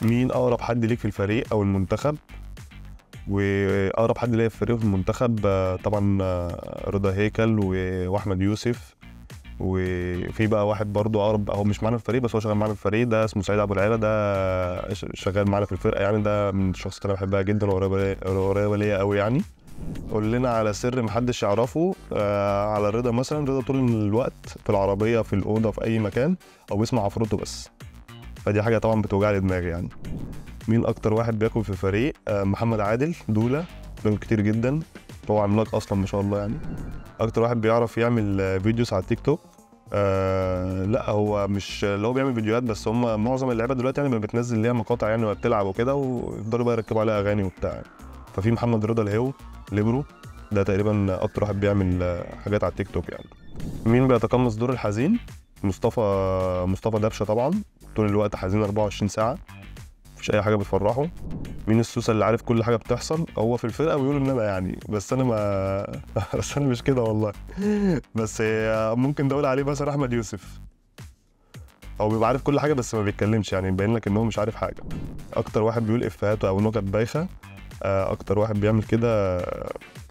مين اقرب حد ليك في الفريق او المنتخب واقرب حد ليا في الفريق وفي المنتخب آه، طبعا آه، رضا هيكل و- واحمد يوسف وفي بقى واحد برضو اقرب هو مش معانا في الفريق بس هو شغال معانا في الفريق ده اسمه سعيد ابو العيله ده ش- شغال معانا في الفرقه يعني ده من الشخصيات اللي انا بحبها جدا وقريبه ليا- قريبه ليا قوي يعني قول لنا على سر محدش يعرفه آه على رضا مثلا رضا طول الوقت في العربيه في الاوضه في اي مكان او بيسمع عفروته بس فدي حاجه طبعا بتوجع لي دماغي يعني مين اكتر واحد بياكل في الفريق آه محمد عادل دوله بياكل كتير جدا هو عملاق اصلا ما شاء الله يعني اكتر واحد بيعرف يعمل آه، فيديوز على التيك توك آه لا هو مش اللي هو بيعمل فيديوهات بس هم معظم اللعيبه دلوقتي يعني بتنزل ليها مقاطع يعني وهي بتلعب وكده ويفضلوا بقى يركبوا عليها اغاني وبتاع يعني. ففي محمد رضا الهو ليبرو ده تقريبا اكتر واحد بيعمل آه، حاجات على التيك توك يعني مين بيتقمص دور الحزين مصطفى مصطفى دبشه طبعا طول الوقت حزين 24 ساعه مفيش اي حاجه بتفرحه مين السوسه اللي عارف كل حاجه بتحصل هو في الفرقه بيقولوا ان انا يعني بس انا ما بس انا مش كده والله بس آه، ممكن ده اقول عليه مثلا احمد يوسف هو بيبقى عارف كل حاجه بس ما بيتكلمش يعني يبين لك ان هو مش عارف حاجه اكتر واحد بيقول افيهاته او نكت بايخه آه، اكتر واحد بيعمل كده آه،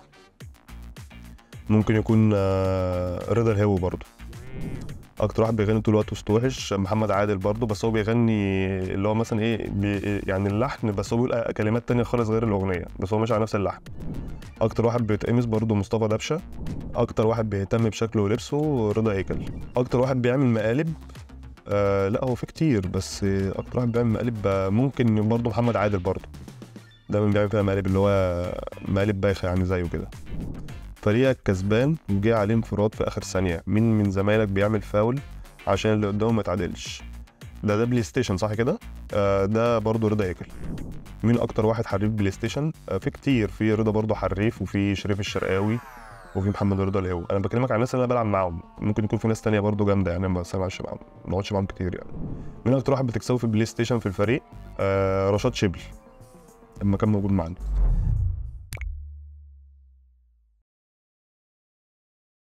ممكن يكون آه، رضا الهو برضه اكتر واحد بيغني طول الوقت وسط وحش محمد عادل برضه بس هو بيغني اللي هو مثلا ايه بي يعني اللحن بس هو بيقول كلمات تانية خالص غير الاغنيه بس هو ماشي على نفس اللحن اكتر واحد بيتقمص برضه مصطفى دبشه اكتر واحد بيهتم بشكله ولبسه رضا هيكل اكتر واحد بيعمل مقالب آه لا هو في كتير بس آه، اكتر واحد بيعمل مقالب آه، ممكن برضه محمد عادل برضه دايما بيعمل فيها مقالب اللي هو مقالب بايخه يعني زيه كده فريقك كسبان وجه عليه انفراد في اخر ثانيه مين من زمايلك بيعمل فاول عشان اللي قدامه ما يتعادلش ده ده بلاي ستيشن صح كده آه ده برضه رضا هيكل مين اكتر واحد حريف بلاي ستيشن آه في كتير في رضا برضه حريف وفي شريف الشرقاوي وفي محمد رضا الهو انا بكلمك عن الناس اللي انا بلعب معاهم ممكن يكون في ناس تانية برضه جامده يعني ما بسمعش معاهم ما بقعدش معاهم كتير يعني مين اكتر واحد بتكسبه في البلاي ستيشن في الفريق آه رشاد شبل لما كان موجود معانا